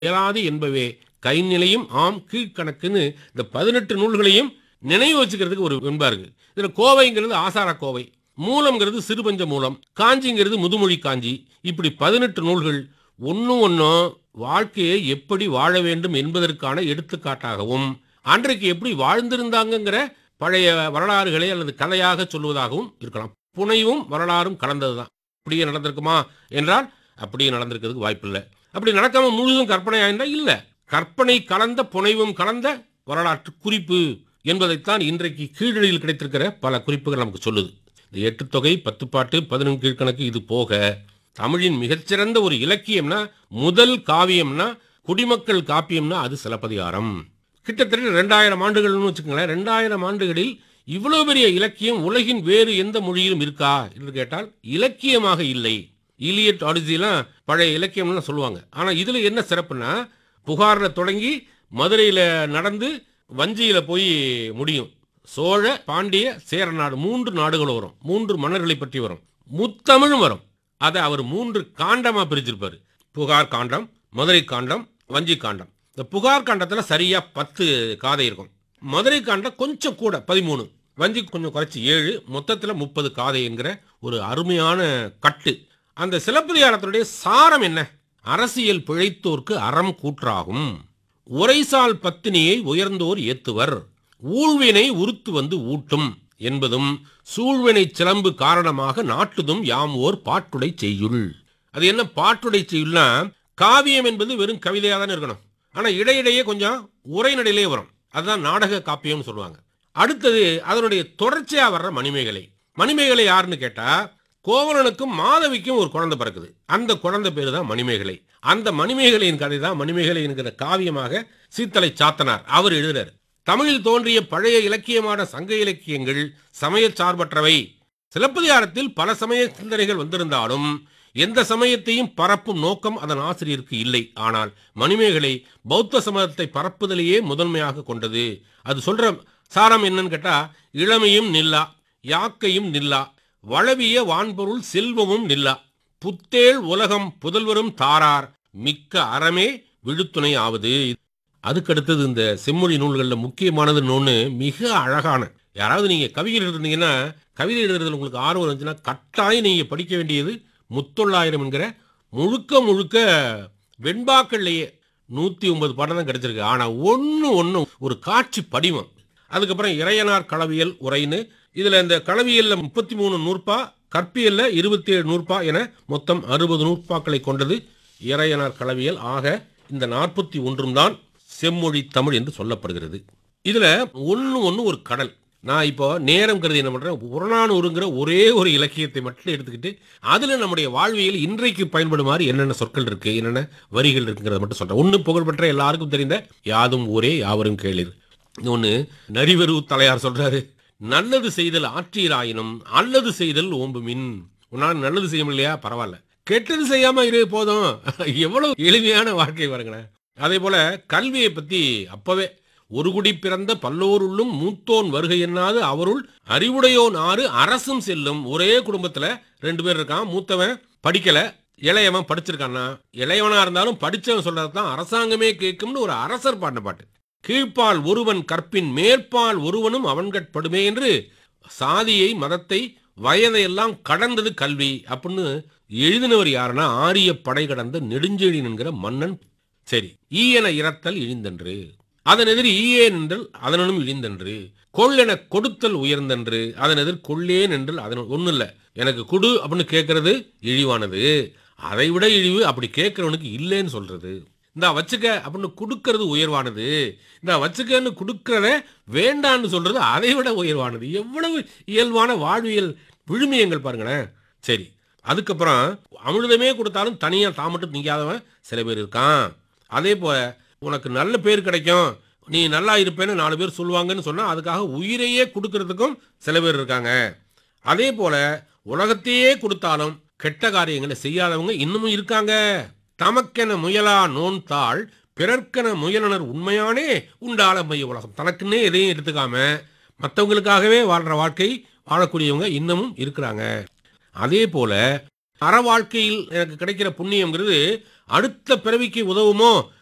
இயலாது என்பவே கைநிலையும் ஆம் கீழ்கணக்குன்னு இந்த பதினெட்டு நூல்களையும் நினைவு வச்சுக்கிறதுக்கு ஒரு வெண்பா இருக்கு இதுல கோவைங்கிறது ஆசார கோவை மூலம்ங்கிறது சிறுபஞ்ச மூலம் காஞ்சிங்கிறது முதுமொழி காஞ்சி இப்படி பதினெட்டு நூல்கள் ஒன்னும் ஒன்றும் வாழ்க்கையை எப்படி வாழ வேண்டும் என்பதற்கான எடுத்துக்காட்டாகவும் அன்றைக்கு எப்படி வாழ்ந்திருந்தாங்கங்கிற பழைய வரலாறுகளை அல்லது கதையாக சொல்வதாகவும் இருக்கலாம் புனைவும் வரலாறும் கலந்ததுதான் அப்படியே நடந்திருக்குமா என்றால் அப்படியே நடந்திருக்கிறதுக்கு வாய்ப்பில்லை அப்படி நடக்காம முழுதும் கற்பனை ஆயிருந்தா இல்ல கற்பனை கலந்த புனைவும் கலந்த வரலாற்று குறிப்பு என்பதைத்தான் இன்றைக்கு கீழடியில் கிடைத்திருக்கிற பல குறிப்புகள் நமக்கு சொல்லுது இந்த எட்டு தொகை பத்து பாட்டு பதினொன்று கீழ்கணக்கு இது போக தமிழின் மிகச்சிறந்த ஒரு இலக்கியம்னா முதல் காவியம்னா குடிமக்கள் காப்பியம்னா அது சிலப்பதிகாரம் கிட்டத்தட்ட ரெண்டாயிரம் ஆண்டுகள்னு வச்சுக்கோங்களேன் ரெண்டாயிரம் ஆண்டுகளில் இவ்வளவு பெரிய இலக்கியம் உலகின் வேறு எந்த மொழியிலும் இருக்கா என்று கேட்டால் இலக்கியமாக இல்லை இலியட் ஆடிசிலாம் பழைய இலக்கியம்னு சொல்லுவாங்க ஆனா இதுல என்ன சிறப்புனா புகார்ல தொடங்கி மதுரையில நடந்து வஞ்சியில போய் முடியும் சோழ பாண்டிய சேர நாடு மூன்று நாடுகள் வரும் மூன்று மன்னர்களை பற்றி வரும் முத்தமிழும் வரும் அதை அவர் மூன்று காண்டமா பிரிச்சிருப்பாரு புகார் காண்டம் மதுரை காண்டம் வஞ்சி காண்டம் இந்த புகார் காண்டத்துல சரியா பத்து காதை இருக்கும் மதுரை காண்டம் கொஞ்சம் கூட பதிமூணு வஞ்சி கொஞ்சம் குறைச்சி ஏழு மொத்தத்துல முப்பது காதை என்கிற ஒரு அருமையான கட்டு அந்த சிலப்பதிகாரத்தினுடைய சாரம் என்ன அரசியல் பிழைத்தோர்க்கு அறம் கூற்றாகும் உரைசால் பத்தினியை உயர்ந்தோர் ஏத்துவர் ஊழ்வினை உருத்து வந்து ஊட்டும் என்பதும் சூழ்வினை சிலம்பு காரணமாக நாட்டுதும் யாம் ஓர் பாட்டுடை செய்யுள் அது என்ன பாட்டுடை செய்யுள்னா காவியம் என்பது வெறும் கவிதையாக தானே இருக்கணும் ஆனா இடையிடையே கொஞ்சம் உரைநடையிலே வரும் அதுதான் நாடக காப்பியம்னு சொல்லுவாங்க அடுத்தது அதனுடைய தொடர்ச்சியா வர்ற மணிமேகலை மணிமேகலை யாருன்னு கேட்டா கோவலனுக்கும் மாதவிக்கும் ஒரு குழந்தை பிறக்குது அந்த குழந்தை பேரு தான் மணிமேகலை அந்த மணிமேகலையின் கதை தான் மணிமேகலை என்கிற காவியமாக சீத்தலை சாத்தனார் அவர் எழுதுறார் தமிழில் தோன்றிய பழைய இலக்கியமான சங்க இலக்கியங்கள் சமய சார்பற்றவை சிலப்பதிகாரத்தில் பல சமய சிந்தனைகள் வந்திருந்தாலும் எந்த சமயத்தையும் பரப்பும் நோக்கம் அதன் ஆசிரியருக்கு இல்லை ஆனால் மணிமேகலை பௌத்த சமயத்தை பரப்புதலையே முதன்மையாக கொண்டது அது சொல்ற சாரம் என்னன்னு கேட்டா இளமையும் நில்லா யாக்கையும் நில்லா வளவிய வான்பொருள் செல்வமும் நில்லா புத்தேள் உலகம் புதல்வரும் தாரார் மிக்க அறமே விழுத்துணை ஆவது அதுக்கடுத்தது இந்த செம்மொழி நூல்களில் முக்கியமானதுன்னு ஒன்று மிக அழகான யாராவது நீங்க கவிதை எழுதுனீங்கன்னா கவிதை எழுதுறதுல உங்களுக்கு ஆர்வம் இருந்துச்சுன்னா கட்டாயம் நீங்க படிக்க வேண்டியது முத்தொள்ளாயிரம் என்கிற முழுக்க முழுக்க வெண்பாக்கள்லையே நூத்தி ஒன்பது பாடம் தான் கிடைச்சிருக்கு ஆனா ஒன்று ஒன்று ஒரு காட்சி படிவம் அதுக்கப்புறம் இறையனார் களவியல் உரைன்னு இதுல இந்த களவியல்ல முப்பத்தி மூணு நூற்பா கற்பியல்ல இருபத்தி ஏழு நூற்பா என மொத்தம் அறுபது நூற்பாக்களை கொண்டது இறையனார் களவியல் ஆக இந்த நாற்பத்தி ஒன்றும் தான் செம்மொழி தமிழ் என்று சொல்லப்படுகிறது இதுல ஒன்று ஒன்று ஒரு கடல் நான் இப்போ நேரம் கருதி என்ன பண்றேன் புறநானூறுங்கிற ஒரே ஒரு இலக்கியத்தை மட்டும் எடுத்துக்கிட்டு அதுல நம்முடைய வாழ்வியல் இன்றைக்கு பயன்படுமாறு என்னென்ன சொற்கள் இருக்கு என்னென்ன வரிகள் இருக்குங்கிறத மட்டும் சொல்றேன் ஒன்று புகழ்பெற்ற எல்லாருக்கும் தெரிந்த யாதும் ஊரே யாவரும் கேளிர் ஒன்று நரிவரு தலையார் சொல்றாரு நல்லது செய்தல் ஆற்றீராயினும் அல்லது செய்தல் ஓம்புமின் உன்னால் நல்லது செய்ய முடியலையா பரவாயில்ல கெட்டது செய்யாம இரு போதும் எவ்வளவு எளிமையான வாழ்க்கை பாருங்களேன் அதே போல கல்வியை பத்தி அப்பவே ஒரு குடி பிறந்த பல்லோருள்ளும் மூத்தோன் வருகை என்னாது அவருள் அறிவுடையோன் ஆறு அரசும் செல்லும் ஒரே குடும்பத்துல ரெண்டு பேர் இருக்கான் மூத்தவன் படிக்கல இளையவன் படிச்சிருக்கான்னா இளையவனா இருந்தாலும் படிச்சவன் சொல்றதுதான் அரசாங்கமே கேட்கும்னு ஒரு அரசர் பாடின பாட்டு கீழ்ப்பால் ஒருவன் கற்பின் மேற்பால் ஒருவனும் அவன்கட்படுமே என்று சாதியை மதத்தை வயதையெல்லாம் கடந்தது கல்வி அப்படின்னு எழுதினவர் யாருன்னா ஆரிய படை கடந்த நெடுஞ்செழியன் என்கிற மன்னன் சரி ஈயன இறத்தல் இழிந்தன்று அதன் எதிர் ஈயேன் என்றல் அதனும் இழிந்தன்று கொள்ளென கொடுத்தல் உயர்ந்தன்று அதன் எதிர் கொள்ளேன் என்றல் அதன் ஒன்றும் இல்லை எனக்கு கொடு அப்படின்னு கேட்கறது இழிவானது அதை விட இழிவு அப்படி கேட்கறவனுக்கு இல்லைன்னு சொல்றது இந்த வச்சுக்க அப்படின்னு கொடுக்கறது உயர்வானது இந்த வச்சுக்கன்னு கொடுக்கறத வேண்டான்னு சொல்றது அதை விட உயர்வானது எவ்வளவு இயல்பான வாழ்வியல் விழுமியங்கள் பாருங்களேன் சரி அதுக்கப்புறம் அமிர்தமே கொடுத்தாலும் தனியா தான் மட்டும் நீங்காதவன் சில பேர் இருக்கான் அதே போல உனக்கு நல்ல பேர் கிடைக்கும் நீ நல்லா இருப்பேன்னு நாலு பேர் சொல்லுவாங்கன்னு சொன்னா அதுக்காக உயிரையே கொடுக்கறதுக்கும் சில பேர் இருக்காங்க அதே போல உலகத்தையே கொடுத்தாலும் கெட்ட காரியங்களை செய்யாதவங்க இன்னமும் இருக்காங்க தமக்கென முயலா நோன்தாள் பிறர்க்கென முயலனர் உண்மையானே உண்டால மைய உலகம் தனக்குன்னே எதையும் எடுத்துக்காம மற்றவங்களுக்காகவே வாழ்ற வாழ்க்கை வாழக்கூடியவங்க இன்னமும் இருக்கிறாங்க அதே போல அற வாழ்க்கையில் எனக்கு கிடைக்கிற புண்ணியம்ங்கிறது அடுத்த பிறவிக்கு உதவுமோ